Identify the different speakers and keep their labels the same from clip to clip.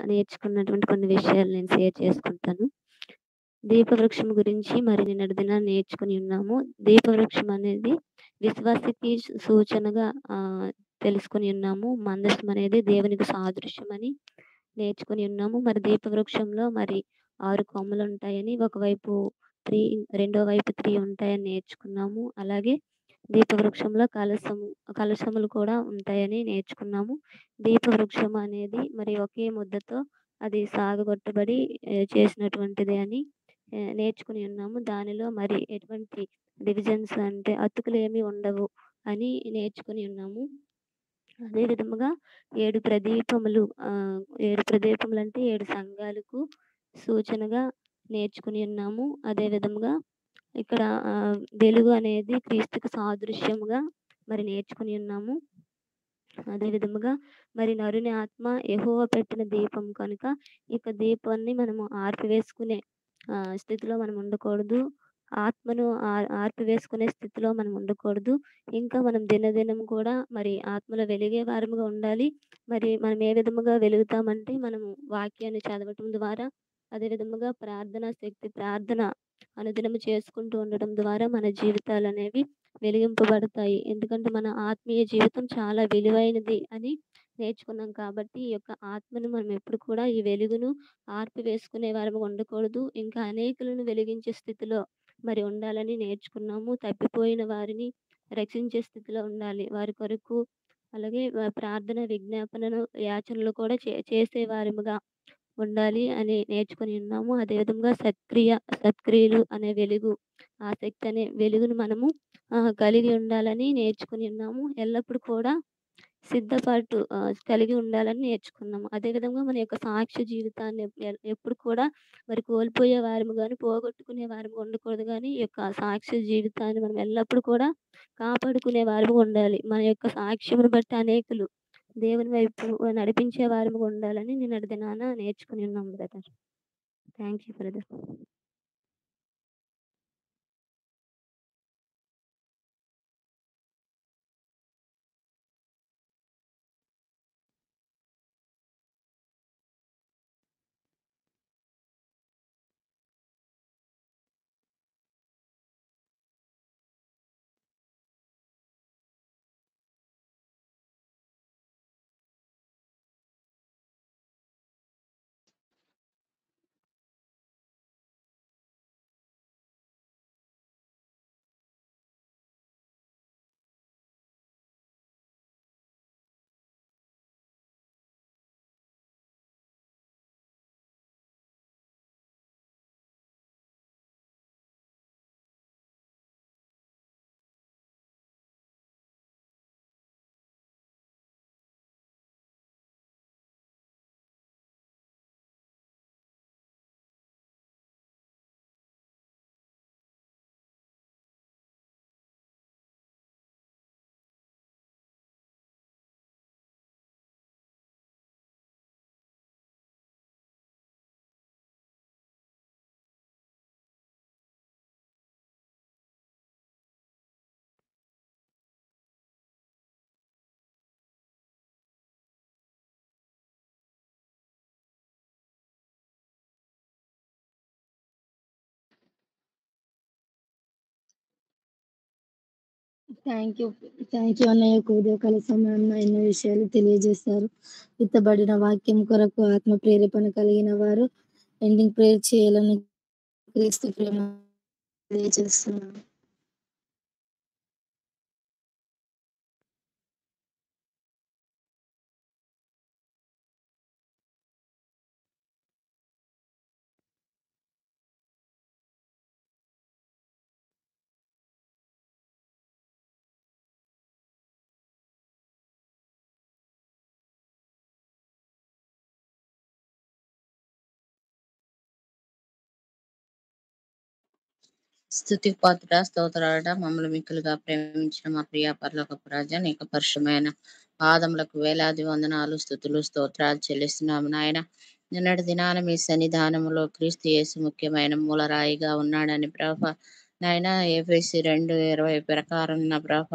Speaker 1: నేర్చుకున్నటువంటి కొన్ని విషయాలు నేను షేర్ చేసుకుంటాను. దీపవృక్షం గురించి మరి నిన్నటి దినాన నేర్చుకొని ఉన్నాము. దీపవృక్షం అనేది విశ్వాసికి సు సూచనగా ఆహ్, తెలుసుకొని ఉన్నాము. మందసం అనేది దేవునికి సాదృశ్యమని నేర్చుకొని ఉన్నాము. మరి దీపవృక్షంలో మరి 6 కొమ్మలుంటాయని, ఒకవైపు 3 రెండో వైపు 3 ఉంటాయని నేర్చుకున్నాము. అలాగే దీపవృక్షంలో కలశము కలశములు కూడా ఉంటాయని నేర్చుకున్నాము. దీపవృక్షం అనేది మరి ఒకే ముద్దతో అది సాగగొట్టబడి ఆహ్, చేసినటువంటిది అని ఆహ్, నేర్చుకొని ఉన్నాము. దానిలో మరి ఎటువంటి డివిజన్స్ అంటే అతుకులేమి ఉండవు అని నేర్చుకొని ఉన్నాము. అదే విధముగా 7 ప్రదీపములు ఆహ్, 7 ప్రదీపములంటే 7 సంఘాలకు సూచనగా నేర్చుకొని ఉన్నాము. అదే విధముగా ఇక్కడ ఆహ్, వెలుగు అనేది క్రీస్తుకు సాదృశ్యముగా మరి నేర్చుకొని ఉన్నాము. అదే విధముగా మరి నరుని ఆత్మ యెహోవా పెట్టిన దీపం కనుక, ఇక దీపాన్ని మనము ఆర్పివేసుకునే ఆహ్, స్థితిలో మనం ఉండకూడదు. ఆత్మను ఆర్ ఆర్పివేసుకునే స్థితిలో మనం ఉండకూడదు. ఇంకా మనం దినదినం కూడా మరి ఆత్మలో వెలిగే వారముగా ఉండాలి. మరి మనం ఏ విధముగా వెలుగుతామంటే మనము వాక్యాన్ని చదవటం ద్వారా, అదే విధముగా ప్రార్థనా శక్తి ప్రార్థన అనుదినము చేసుకుంటూ ఉండడం ద్వారా మన జీవితాలనేవి వెలిగింపబడతాయి. ఎందుకంటే మన ఆత్మీయ జీవితం చాలా విలువైనది అని నేర్చుకున్నాం కాబట్టి, ఈ యొక్క ఆత్మను మనం ఎప్పుడు కూడా ఈ వెలుగును ఆర్పివేసుకునే వారముగా ఉండకూడదు. ఇంకా అనేకులను వెలిగించే స్థితిలో మరి ఉండాలని నేర్చుకున్నాము. తప్పిపోయిన వారిని రక్షించే స్థితిలో ఉండాలి. వారి కొరకు అలాగే వ ప్రార్థన, విజ్ఞాపనలు, యాచనలు కూడా చే చేసే వారముగా ఉండాలి అని నేర్చుకొని ఉన్నాము. అదే విధముగా సత్క్రియ సత్క్రియలు అనే వెలుగు, ఆసక్తి అనే వెలుగును మనము ఆహ్, కలిగి ఉండాలని నేర్చుకొని ఉన్నాము. ఎల్లప్పుడు కూడా సిద్ధపాటు ఆహ్, కలిగి ఉండాలని నేర్చుకున్నాము. అదే విధంగా మన యొక్క సాక్ష్య జీవితాన్ని ఎ ఎప్పుడు కూడా మరి కోల్పోయే వారము గాని, పోగొట్టుకునే వారముగా ఉండకూడదు గానీ, ఈ యొక్క సాక్ష్య జీవితాన్ని మనం ఎల్లప్పుడు కూడా కాపాడుకునే వారముగా ఉండాలి. మన యొక్క సాక్ష్యమును బట్టి అనేకులు దేవుని వైపు నడిపించే వారముగా ఉండాలని నిన్నటి దినాన నేర్చుకొని ఉన్నాం brother. Thank you brother.
Speaker 2: Thank you. Thank you అన్నయ్య. ఉదయకాల సమయంలో ఎన్నో విషయాలు తెలియజేశారు. విత్తబడిన వాక్యం కొరకు ఆత్మ ప్రేరేపణ కలిగిన వారు ఎండింగ్ ప్రేయర్ చేయాలని క్రీస్తు ప్రేమ తెలియజేస్తున్నాను.
Speaker 3: స్థుతి పాత్ర స్తోత్రాడ మమ్మల్ని మిక్కులుగా ప్రేమించిన మా ప్రియ పరలోకపు రాజా నీకు పరిశుమైన పాదములకు వేలాది వందనాలు స్థుతులు స్తోత్రాలు చెల్లిస్తున్నాము నాయన నిన్నటి దినాన మీ సన్నిధానములో క్రీస్తు యేసు ముఖ్యమైన మూలరాయిగా ఉన్నాడని ప్రభ నాయన ఏపీసీ రెండు ఇరవై ప్రకారం నా ప్రభ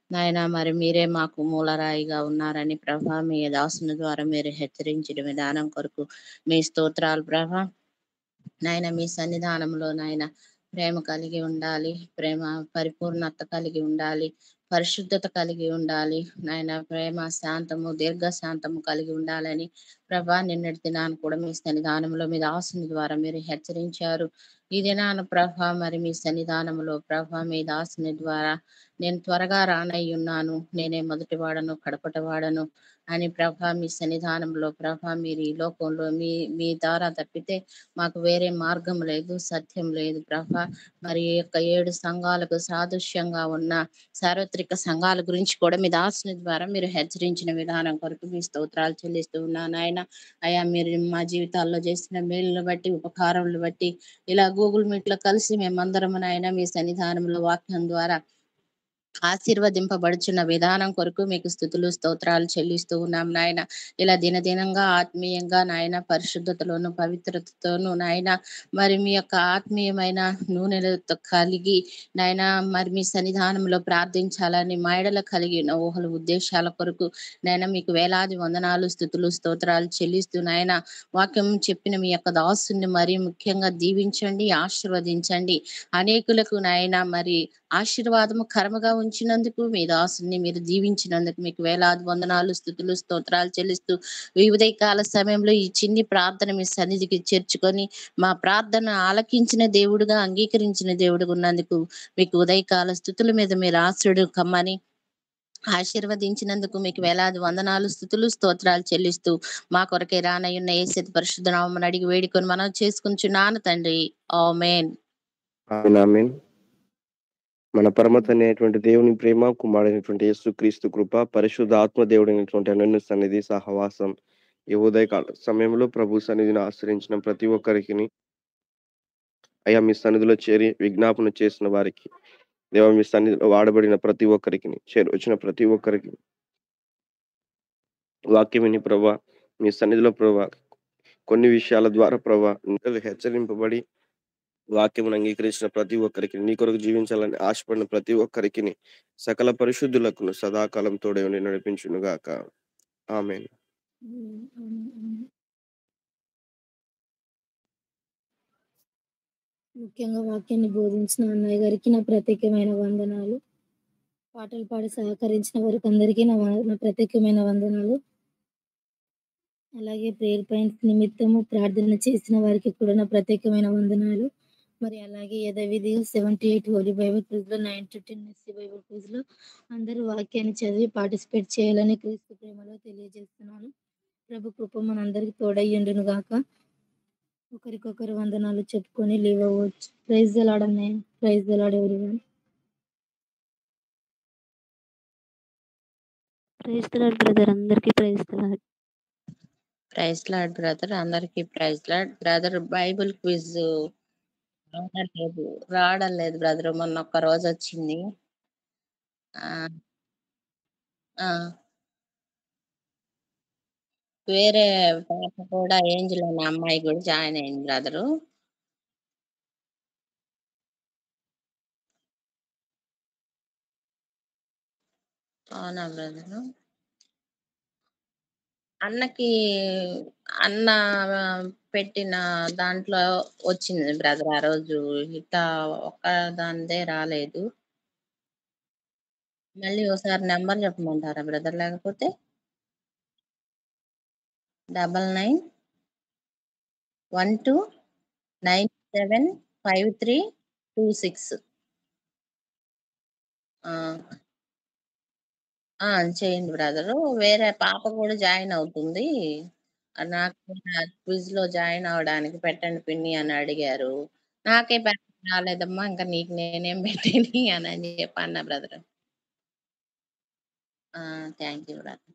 Speaker 3: నాయన మరి మీరే మాకు మూలరాయిగా ఉన్నారని ప్రభా మీ దాసుని ద్వారా మీరు హెచ్చరించిన విధానం కొరకు మీ స్తోత్రాలు ప్రభా నాయన మీ సన్నిధానంలో నాయన ప్రేమ కలిగి ఉండాలి ప్రేమ పరిపూర్ణత కలిగి ఉండాలి పరిశుద్ధత కలిగి ఉండాలి నాయన ప్రేమ శాంతము దీర్ఘ శాంతము కలిగి ఉండాలని ప్రభా నిన్నటి దినాన్ని కూడా మీ సన్నిధానంలో మీ దాసుని ద్వారా మీరు హెచ్చరించారు ఈ దినాన ప్రభ మరి మీ సన్నిధానంలో ప్రభ మీ దాసుని ద్వారా నేను త్వరగా రానై ఉన్నాను నేనే మొదటి వాడను కడపటి వాడను అని ప్రభ మీ సన్నిధానంలో ప్రభ మీరు ఈ లోకంలో మీ మీ ద్వారా తప్పితే మాకు వేరే మార్గం లేదు సత్యం లేదు ప్రభ మరి ఈ యొక్క ఏడు సంఘాలకు సాదృశ్యంగా ఉన్న సార్వత్రిక సంఘాల గురించి కూడా మీ దాసుని ద్వారా మీరు హెచ్చరించిన విధానం కొరకు మీ స్తోత్రాలు చెల్లిస్తూ ఉన్నాను ఆయన అయ్యా మీరు మా జీవితాల్లో చేసిన మేలును బట్టి ఉపకారములు బట్టి ఇలా గూగుల్ మీట్ లో కలిసి మేమందరం నాయన మీ సన్నిధానంలో వాక్యం ద్వారా ఆశీర్వదింపబడుచున్న విధానం కొరకు మీకు స్థుతులు స్తోత్రాలు చెల్లిస్తూ ఉన్నాం నాయన ఇలా దినదినంగా ఆత్మీయంగా నాయన పరిశుద్ధతలోను పవిత్రతతోను నాయన మరి మీ యొక్క ఆత్మీయమైన నూనెలతో కలిగి నాయన మరి మీ సన్నిధానంలో ప్రార్థించాలని మైడల కలిగిన ఊహల ఉద్దేశాల కొరకు నాయన మీకు వేలాది వందనాలు స్థుతులు స్తోత్రాలు చెల్లిస్తూ నాయన వాక్యం చెప్పిన మీ యొక్క దాసుని మరి ముఖ్యంగా దీవించండి ఆశీర్వదించండి అనేకులకు నాయన మరి ఆశీర్వాదము కర్మగా ఉంచినందుకు మీ దాసుని మీరు దీవించినందుకు మీకు వేలాది వందనాలు స్థుతులు స్తోత్రాలు చెల్లిస్తూ ఈ ఉదయకాల సమయంలో ఈ చిన్ని ప్రార్థన మీ సన్నిధికి చేర్చుకొని మా ప్రార్థన ఆలకించిన దేవుడుగా అంగీకరించిన దేవుడుగా ఉన్నందుకు మీకు ఉదయకాల స్థుతుల మీద మీరు ఆశ్రుడు కమ్మని ఆశీర్వదించినందుకు మీకు వేలాది వందనాలు స్థుతులు స్తోత్రాలు చెల్లిస్తూ మా కొరకే రానయ్యున్న ఏసేది పరిశుద్ధ నామని అడిగి వేడుకొని మనం చేసుకుంటున్నాను తండ్రి ఆమేన్
Speaker 4: ఆమేన్, ఆమేన్. మన పరమత అనేటువంటి దేవుని ప్రేమ కుమారుడైనటువంటి యేసు క్రీస్తు కృప పరిశుద్ధ ఆత్మ దేవుడైనటువంటి అనన్య సన్నిధి సహవాసం ఈ ఉదయకాల సమయంలో ప్రభు సన్నిధిని ఆశ్రయించిన ప్రతి ఒక్కరికి అయ్యా మీ సన్నిధిలో చేరి విజ్ఞాపన చేసిన వారికి దేవ మీ సన్నిధిలో వాడబడిన ప్రతి ఒక్కరికి చేరి వచ్చిన ప్రతి ఒక్కరికి వాక్యం విని ప్రభా మీ సన్నిధిలో ప్రభా కొన్ని విషయాల ద్వారా ప్రభా హెచ్చరింపబడి వాక్యమును అంగీకరించిన ప్రతి ఒక్కరికి నీ కొరకు జీవించాలని ఆశపడిన ప్రతి ఒక్కరికి సకల పరిశుద్ధులకు సదాకాలం తోడే ఉండి నడిపించును గాక ఆమె
Speaker 2: ముఖ్యంగా వాక్యాన్ని బోధించిన అన్నయ్య గారికి నా ప్రత్యేకమైన వందనాలు పాటలు పాడి సహకరించిన వారికి అందరికీ నా వ- నా ప్రత్యేకమైన వందనాలు అలాగే ప్రేయర్ పాయింట్స్ నిమిత్తము ప్రార్థన చేసిన వారికి కూడా నా ప్రత్యేకమైన వందనాలు మరి అలాగే యథావిధి seventy eight holy Bible quiz లో nine to ten SC Bible quiz లో అందరూ వాక్యాన్ని చదివి పార్టిసిపేట్ చేయాలని క్రీస్తు ప్రేమలో తెలియజేస్తున్నాను ప్రభు కృప మనందరికి తోడయ్యుండును గాక ఒకరికొకరు వందనాలు చెప్పుకొని లీవ్ అవ్వచ్చు ప్రైజ్ దలాడనే praise the Lord everyone
Speaker 1: praise Lord brother అందరికీ praise Lord
Speaker 3: praise Lord brother అందరికి praise Lord brother Bible quiz రావడం రావడం లేదు బ్రదర్ మొన్న ఒక్క రోజు వచ్చింది ఆ, ఆ, వేరే పాప కూడా ఏంజిల్ అనే అమ్మాయి కూడా జాయిన్ అయింది బ్రదరు అవునా బ్రదరు అన్నకి అన్న పెట్టిన దాంట్లో వచ్చింది బ్రదర్ ఆ రోజు ఇట్లా ఒక్క దానిదే రాలేదు మళ్ళీ ఒకసారి నెంబర్ చెప్పమంటారా బ్రదర్ లేకపోతే double nine one two nine seven five three two six చేయండి బ్రదరు వేరే పాప కూడా జాయిన్ అవుతుంది ఆ, నాకు క్విజ్ లో జాయిన్ అవడానికి పెట్టండి పిన్ని అని అడిగారు నాకే పెట్ట రాలేదమ్మా ఇంకా నీకు నేనేం పెట్టేది అని అని చెప్పి అన్న బ్రదర్ థ్యాంక్ యూ బ్రదర్